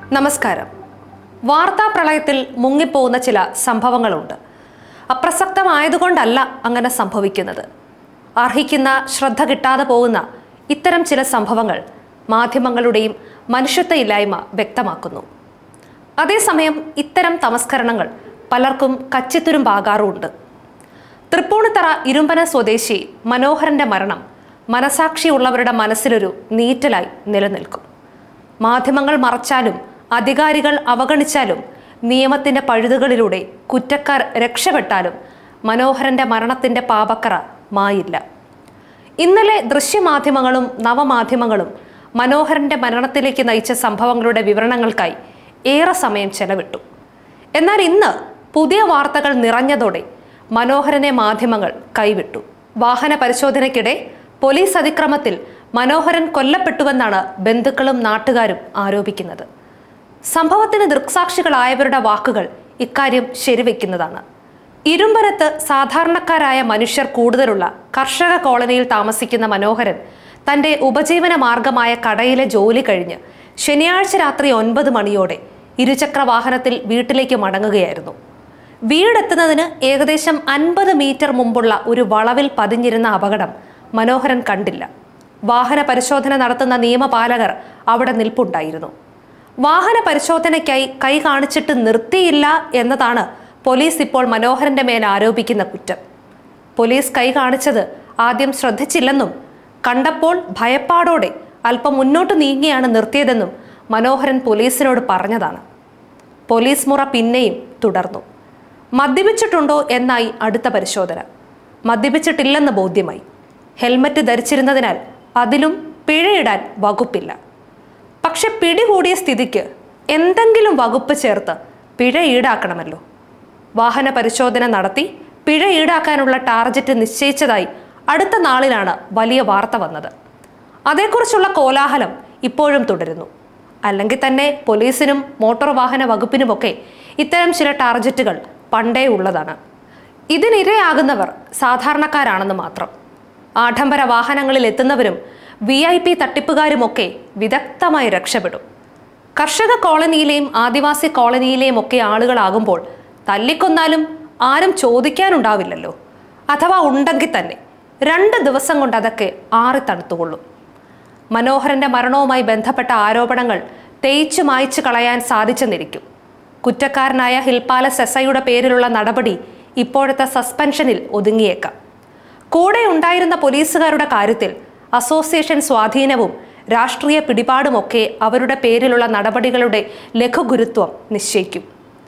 നമസ്കാരം വാർത്താ പ്രളയത്തിൽ മുങ്ങിപ്പോകുന്ന ചില സംഭവങ്ങളുണ്ട് അപ്രസക്തമായതുകൊണ്ടല്ല അങ്ങനെ സംഭവിക്കുന്നത് അർഹിക്കുന്ന ശ്രദ്ധ കിട്ടാതെ പോകുന്ന ഇത്തരം ചില സംഭവങ്ങൾ മാധ്യമങ്ങളുടെയും മനുഷ്യത്വ ഇല്ലായ്മ വ്യക്തമാക്കുന്നു അതേസമയം ഇത്തരം തമസ്കരണങ്ങൾ പലർക്കും കച്ചിത്തുരുമ്പാകാറുമുണ്ട് തൃപ്പൂണിത്തറ ഇരുമ്പന സ്വദേശി മനോഹരന്റെ മരണം മനസാക്ഷിയുള്ളവരുടെ മനസ്സിലൊരു നീറ്റലായി നിലനിൽക്കും മാധ്യമങ്ങൾ മറച്ചാലും അധികാരികൾ അവഗണിച്ചാലും നിയമത്തിന്റെ പഴുതുകളിലൂടെ കുറ്റക്കാർ രക്ഷപ്പെട്ടാലും മനോഹരന്റെ മരണത്തിന്റെ പാപക്കറ മായില്ല ഇന്നലെ ദൃശ്യമാധ്യമങ്ങളും നവമാധ്യമങ്ങളും മനോഹരന്റെ മരണത്തിലേക്ക് നയിച്ച സംഭവങ്ങളുടെ വിവരണങ്ങൾക്കായി ഏറെ സമയം ചെലവിട്ടു എന്നാൽ ഇന്ന് പുതിയ വാർത്തകൾ നിറഞ്ഞതോടെ മനോഹരനെ മാധ്യമങ്ങൾ കൈവിട്ടു വാഹന പരിശോധനയ്ക്കിടെ പോലീസ് അതിക്രമത്തിൽ മനോഹരൻ കൊല്ലപ്പെട്ടുവെന്നാണ് ബന്ധുക്കളും നാട്ടുകാരും ആരോപിക്കുന്നത് സംഭവത്തിന് ദൃക്സാക്ഷികളായവരുടെ വാക്കുകൾ ഇക്കാര്യം ശരിവെക്കുന്നതാണ് ഇരുമ്പനത്ത് സാധാരണക്കാരായ മനുഷ്യർ കൂടുതലുള്ള കർഷക കോളനിയിൽ താമസിക്കുന്ന മനോഹരൻ തന്റെ ഉപജീവന മാർഗമായ കടയിലെ ജോലി കഴിഞ്ഞ് ശനിയാഴ്ച രാത്രി ഒൻപത് മണിയോടെ ഇരുചക്ര വാഹനത്തിൽ വീട്ടിലേക്ക് മടങ്ങുകയായിരുന്നു വീടെത്തുന്നതിന് ഏകദേശം അൻപത് മീറ്റർ മുമ്പുള്ള ഒരു വളവിൽ പതിഞ്ഞിരുന്ന അപകടം മനോഹരൻ കണ്ടില്ല വാഹന പരിശോധന നടത്തുന്ന നിയമപാലകർ അവിടെ നിൽപ്പുണ്ടായിരുന്നു വാഹന പരിശോധനയ്ക്കായി കൈ കാണിച്ചിട്ട് നിർത്തിയില്ല എന്നതാണ് പോലീസ് ഇപ്പോൾ മനോഹരന്റെ മേൽ ആരോപിക്കുന്ന കുറ്റം പോലീസ് കൈ കാണിച്ചത് ആദ്യം ശ്രദ്ധിച്ചില്ലെന്നും കണ്ടപ്പോൾ ഭയപ്പാടോടെ അല്പം മുന്നോട്ട് നീങ്ങിയാണ് നിർത്തിയതെന്നും മനോഹരൻ പോലീസിനോട് പറഞ്ഞതാണ് പോലീസ് മുറ പിന്നെയും തുടർന്നു മദ്യപിച്ചിട്ടുണ്ടോ എന്നായി അടുത്ത പരിശോധന മദ്യപിച്ചിട്ടില്ലെന്ന് ബോധ്യമായി ഹെൽമറ്റ് ധരിച്ചിരുന്നതിനാൽ അതിലും പിഴയിടാൻ വകുപ്പില്ല പക്ഷെ പിടികൂടിയ സ്ഥിതിക്ക് എന്തെങ്കിലും വകുപ്പ് ചേർത്ത് പിഴ ഈടാക്കണമല്ലോ വാഹന പരിശോധന നടത്തി പിഴ ഈടാക്കാനുള്ള ടാർജറ്റ് നിശ്ചയിച്ചതായി അടുത്ത നാളിലാണ് വലിയ വാർത്ത വന്നത് അതേക്കുറിച്ചുള്ള കോലാഹലം ഇപ്പോഴും തുടരുന്നു അല്ലെങ്കിൽ തന്നെ പോലീസിനും മോട്ടോർ വാഹന വകുപ്പിനുമൊക്കെ ഇത്തരം ചില ടാർജറ്റുകൾ പണ്ടേ ഉള്ളതാണ് ഇതിനിരയാകുന്നവർ സാധാരണക്കാരാണെന്ന് മാത്രം ആഡംബര വാഹനങ്ങളിൽ എത്തുന്നവരും വി ഐ പി തട്ടിപ്പുകാരുമൊക്കെ വിദഗ്ധമായി രക്ഷപ്പെടും കർഷക കോളനിയിലെയും ആദിവാസി കോളനിയിലെയും ഒക്കെ ആളുകളാകുമ്പോൾ തല്ലിക്കൊന്നാലും ആരും ചോദിക്കാനുണ്ടാവില്ലല്ലോ അഥവാ ഉണ്ടെങ്കിൽ തന്നെ രണ്ട് ദിവസം കൊണ്ട് അതൊക്കെ ആറി തണുത്തുകൊള്ളും മനോഹരന്റെ മരണവുമായി ബന്ധപ്പെട്ട ആരോപണങ്ങൾ തേച്ചു മായ്ച്ചു കളയാൻ സാധിച്ചെന്നിരിക്കും കുറ്റക്കാരനായ ഹിൽ പാലസ് എസ് ഐയുടെ പേരിലുള്ള നടപടി ഇപ്പോഴത്തെ സസ്പെൻഷനിൽ ഒതുങ്ങിയേക്കാം കൂടെ ഉണ്ടായിരുന്ന പോലീസുകാരുടെ കാര്യത്തിൽ അസോസിയേഷൻ സ്വാധീനവും രാഷ്ട്രീയ പിടിപാടുമൊക്കെ അവരുടെ പേരിലുള്ള നടപടികളുടെ ലഘുഗുരുത്വം നിശ്ചയിക്കും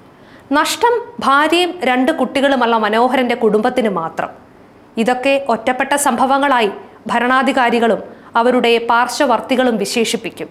നഷ്ടം ഭാര്യയും രണ്ട് കുട്ടികളുമുള്ള മനോഹരന്റെ കുടുംബത്തിന് മാത്രം ഇതൊക്കെ ഒറ്റപ്പെട്ട സംഭവങ്ങളായി ഭരണാധികാരികളും അവരുടെ പാർശ്വവർത്തികളും വിശേഷിപ്പിക്കും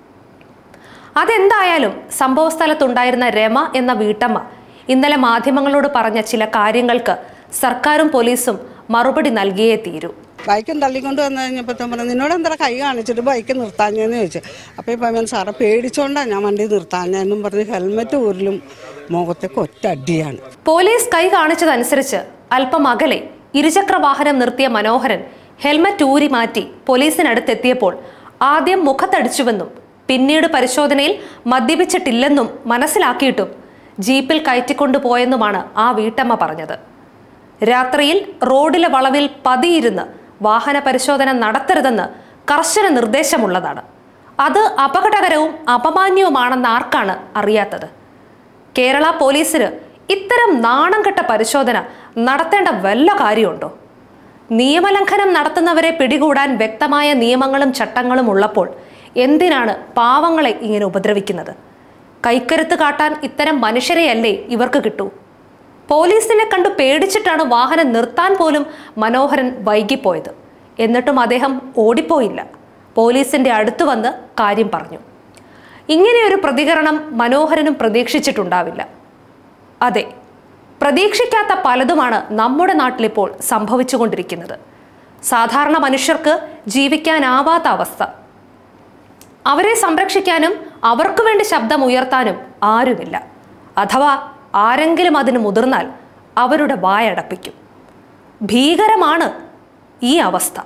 അതെന്തായാലും സംഭവസ്ഥലത്തുണ്ടായിരുന്ന രമ എന്ന വീട്ടമ്മ ഇന്നലെ മാധ്യമങ്ങളോട് പറഞ്ഞ ചില കാര്യങ്ങൾക്ക് സർക്കാരും പോലീസും മറുപടി നൽകിയേ തീരൂ ബൈക്കും തള്ളിക്കൊണ്ട് വന്നു കഴിഞ്ഞപ്പോൾ പറഞ്ഞു നിന്നോട് എന്താ കൈ കാണിച്ചിട്ട് ബൈക്ക് നിർത്താഞ്ഞെന്ന് ചോദിച്ചു അപ്പോൾ ഈ പയ്യൻ സാറെ പേടിച്ചോണ്ടാണ് ഞാൻ വണ്ടി നിർത്താഞ്ഞെന്നും പറഞ്ഞ് ഹെൽമെറ്റ് ഊരിലും മുഖത്തേക്ക് ഒറ്റ അടിയാണ് പോലീസ് കൈ കാണിച്ചതനുസരിച്ച് അല്പം അകലെ ഇരുചക്ര വാഹനം നിർത്തിയ മനോഹരൻ ഹെൽമറ്റ് ഊരി മാറ്റി പോലീസിനടുത്തെത്തിയപ്പോൾ ആദ്യം മുഖത്തടിച്ചുവെന്നും പിന്നീട് പരിശോധനയിൽ മദ്യപിച്ചിട്ടില്ലെന്നും മനസ്സിലാക്കിയിട്ടും ജീപ്പിൽ കയറ്റിക്കൊണ്ടുപോയെന്നുമാണ് ആ വീട്ടമ്മ പറഞ്ഞത് രാത്രിയിൽ റോഡിലെ വളവിൽ പതിയിരുന്ന് വാഹന പരിശോധന നടത്തരുതെന്ന് കർശന നിർദ്ദേശമുള്ളതാണ് അത് അപകടകരവും അപമാന്യവുമാണെന്ന് ആർക്കാണ് അറിയാത്തത് കേരള പോലീസിന് ഇത്തരം നാണം കെട്ട പരിശോധന നടത്തേണ്ട വല്ല കാര്യമുണ്ടോ നിയമലംഘനം നടത്തുന്നവരെ പിടികൂടാൻ വ്യക്തമായ നിയമങ്ങളും ചട്ടങ്ങളും ഉള്ളപ്പോൾ എന്തിനാണ് പാവങ്ങളെ ഇങ്ങനെ ഉപദ്രവിക്കുന്നത് കൈക്കരുത്ത് കാട്ടാൻ ഇത്തരം മനുഷ്യരെയല്ലേ ഇവർക്ക് കിട്ടൂ പോലീസിനെ കണ്ടു പേടിച്ചിട്ടാണ് വാഹനം നിർത്താൻ പോലും മനോഹരൻ വൈകിപ്പോയത് എന്നിട്ടും അദ്ദേഹം ഓടിപ്പോയില്ല പോലീസിന്റെ അടുത്ത് വന്ന് കാര്യം പറഞ്ഞു ഇങ്ങനെയൊരു പ്രതികരണം മനോഹരനും പ്രതീക്ഷിച്ചിട്ടുണ്ടാവില്ല അതെ പ്രതീക്ഷിക്കാത്ത പലതുമാണ് നമ്മുടെ നാട്ടിലിപ്പോൾ സംഭവിച്ചുകൊണ്ടിരിക്കുന്നത് സാധാരണ മനുഷ്യർക്ക് ജീവിക്കാനാവാത്ത അവസ്ഥ അവരെ സംരക്ഷിക്കാനും അവർക്ക് വേണ്ടി ശബ്ദം ഉയർത്താനും ആരുമില്ല അഥവാ ആരെങ്കിലും അതിന് മുതിർന്നാൽ അവരുടെ വായടപ്പിക്കും ഭീകരമാണ് ഈ അവസ്ഥ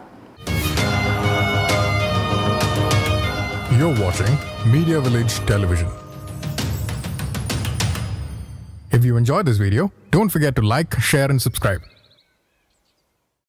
You're watching Media Village Television. If you enjoyed this video, don't forget to like, share, and subscribe.